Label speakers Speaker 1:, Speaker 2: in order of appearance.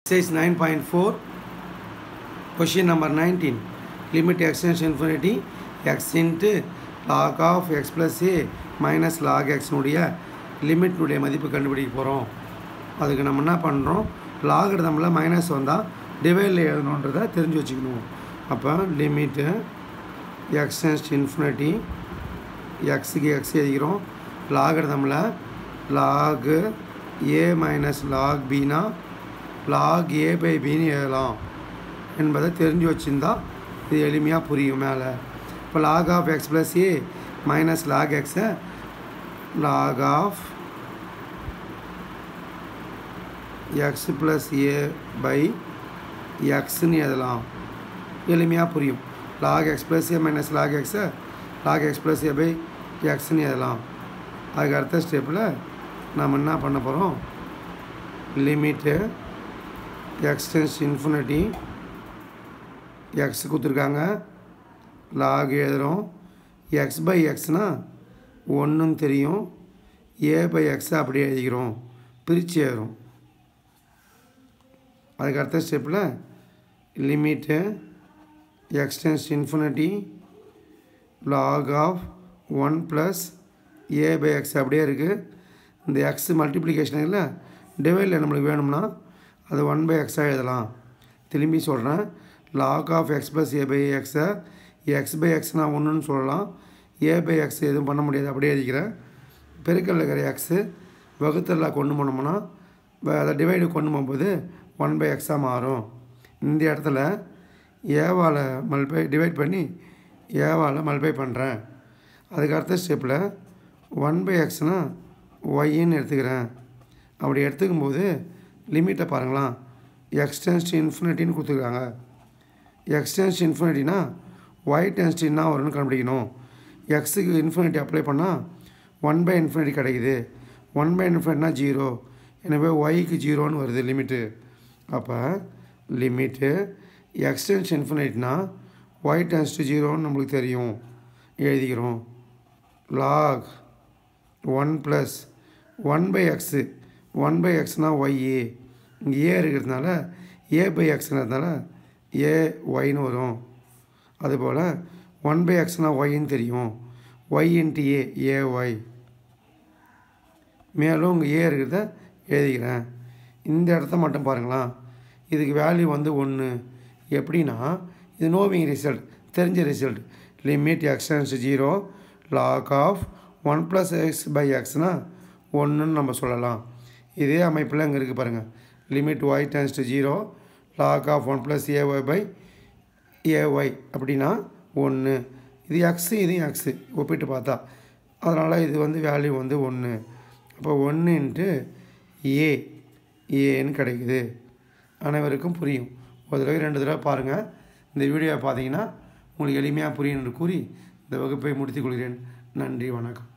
Speaker 1: Exercise 9.4 question number 19 limit x tends to infinity x into log of x plus a minus log x உடைய லிமிட்னுடைய மதிப்பு கண்டுபிடிக்க போகிறோம் அதுக்கு நம்ம என்ன பண்ணுறோம் லாக் இடத்துல மைனஸ் வந்தால் டிவைடில் எழுதணுன்றதை தெரிஞ்சு வச்சுக்கணும் அப்போ லிமிட்டு எக்ஸ் டென்ஸ் இன்ஃபினிட்டி எக்ஸுக்கு எக்ஸ் எழுதிக்கிறோம் லாக் இடத்துல லாகு ஏ மைனஸ் லாக் பினா லாக் ஏ பை பின்னு எழுதலாம் என்பதை தெரிஞ்சு வச்சுருந்தா இது எளிமையாக புரியும் மேலே இப்போ log of x plus a minus log எக்ஸை log of x plus a by எக்ஸ்ன்னு எழுதலாம் எளிமையாக புரியும் log x plus a minus log எக்ஸை log x plus a by எக்ஸ்ன்னு எழுதலாம் அதுக்கு அடுத்த ஸ்டெப்பில் நம்ம என்ன பண்ண போகிறோம் limit x tends infinity x கொடுத்துருக்காங்க லாக் எழுதுகிறோம் எக்ஸ் பை எக்ஸ்னால் ஒன்றுன்னு தெரியும் ஏ பை எக்ஸை அப்படியே எழுதிக்கிறோம் பிரித்து எழுதுறோம் அதுக்கு அடுத்த ஸ்டெப்பில் limit x tends infinity log of one plus a by x அப்படியே இருக்குது இந்த எக்ஸ் மல்டிப்ளிகேஷன் இல்லை டிவைடில் நம்மளுக்கு வேணும்னா அது ஒன் பை எக்ஸாக எழுதலாம் திரும்பி சொல்கிறேன் log of x plus a by எக்ஸை எக்ஸ் பை எக்ஸ்னால் ஒன்றுன்னு சொல்லலாம் ஏ பை எக்ஸ் எதுவும் பண்ண முடியாது அப்படியே எழுதிக்கிறேன் பெருக்கல்ல இருக்கிற எக்ஸு வகுத்தலில் கொண்டு போனோம்னா வ- அதை டிவைடு கொண்டு போகும்போது ஒன் பை எக்ஸாக மாறும் இந்த இடத்துல ஏவால் மல்பை டிவைட் பண்ணி ஏவால் மல்பை பண்ணுறேன் அதுக்கு அடுத்த ஸ்டெப்பில் ஒன் பை எக்ஸ்னால் ஒய்ன்னு எடுத்துக்கிறேன் அப்படி எடுத்துக்கும் போது லிமிட்டை பாருங்களேன் எக்ஸ்டென்ஸ் இன்ஃபினிட்டின்னு கொடுத்துருக்காங்க எக்ஸ்டென்ஸ் இன்ஃபினிட்டினா ஒய் டென்ஸ்டின்னா வரும்னு கண்டுபிடிக்கணும் எக்ஸுக்கு இன்ஃபினிட்டி அப்ளை பண்ணால் ஒன் பை இன்ஃபினிட்டி கிடைக்குது ஒன் பை இன்ஃபினிட்னா ஜீரோ எனவே ஒய்க்கு ஜீரோன்னு வருது லிமிட்டு அப்போ லிமிட்டு எக்ஸ்டென்ஸ் இன்ஃபினிட்னா ஒய் டென்ஸ் டு ஜீரோன்னு நம்மளுக்கு தெரியும் எழுதிக்கிறோம் log one plus one by x one by எக்ஸ்னால் ஒய்ஏ இங்கே ஏ இருக்கிறதுனால ஏ பை எக்ஸ்ங்கிறதுனால ஏ ஒய்னு வரும் அதுபோல் ஒன் பை எக்ஸ்னால் ஒய்ன்னு தெரியும் y into a a y மேலும் இங்கே ஏ இருக்கிறத எழுதிக்கிறேன் இந்த இடத்த மட்டும் பாருங்களேன் இதுக்கு வேல்யூ வந்து ஒன்று எப்படின்னா இது நோவிங் ரிசல்ட் தெரிஞ்ச result limit x tends zero log of one plus x by எக்ஸ்னால் ஒன்றுன்னு நம்ம சொல்லலாம் இதே அமைப்பில் இங்கே இருக்குது பாருங்கள் limit y tends to zero log of one plus a y by a y அப்படின்னா ஒன்று இது எக்ஸு இது எக்ஸு ஒப்பிட்டு பார்த்தா அதனால் இது வந்து வேல்யூ வந்து ஒன்று அப்போ ஒன்று இன்ட்டு ஏ ஏன்னு கிடைக்குது அனைவருக்கும் புரியும் ஒரு தடவை ரெண்டு தடவை பாருங்கள் இந்த வீடியோவை பார்த்தீங்கன்னா உங்களுக்கு எளிமையாக புரியும் என்று கூறி இந்த வகுப்பை முடித்துக் கொள்கிறேன் நன்றி வணக்கம்